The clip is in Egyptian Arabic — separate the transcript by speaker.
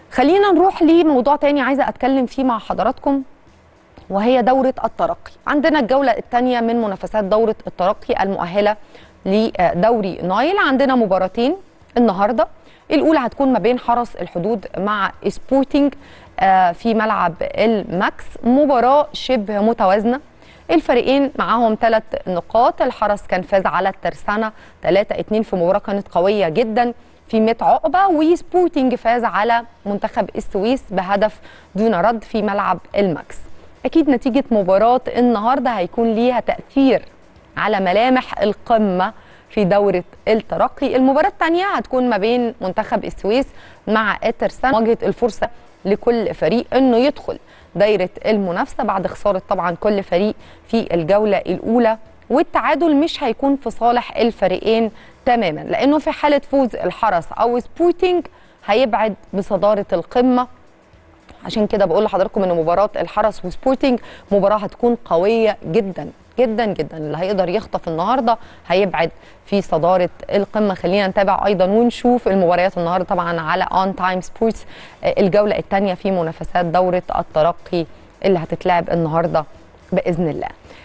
Speaker 1: خلينا نروح لموضوع تاني عايزه اتكلم فيه مع حضراتكم وهي دورة الترقي عندنا الجولة الثانية من منافسات دورة الترقي المؤهلة لدوري نايل عندنا مباراتين النهاردة الأولى هتكون ما بين حرس الحدود مع سبورتنج في ملعب الماكس مباراة شبه متوازنة الفريقين معاهم ثلاث نقاط الحرس كان فاز على الترسانة 3-2 في مباراة كانت قوية جدا في 100 عقبة وسبورتنج فاز على منتخب السويس بهدف دون رد في ملعب الماكس أكيد نتيجة مباراة النهاردة هيكون ليها تأثير على ملامح القمة في دورة الترقي المباراة الثانية هتكون ما بين منتخب السويس مع الترسانة مواجهة الفرصة لكل فريق انه يدخل دايرة المنافسة بعد خسارة طبعا كل فريق في الجولة الأولى والتعادل مش هيكون في صالح الفريقين تماما لأنه في حالة فوز الحرس أو سبورتنج هيبعد بصدارة القمة عشان كده بقول لحضراتكم ان مباراه الحرس وسبورتنج مباراه هتكون قويه جدا جدا جدا اللي هيقدر يخطف النهارده هيبعد في صداره القمه خلينا نتابع ايضا ونشوف المباريات النهارده طبعا على اون تايم سبورتس الجوله الثانيه في منافسات دوره الترقي اللي هتتلعب النهارده باذن الله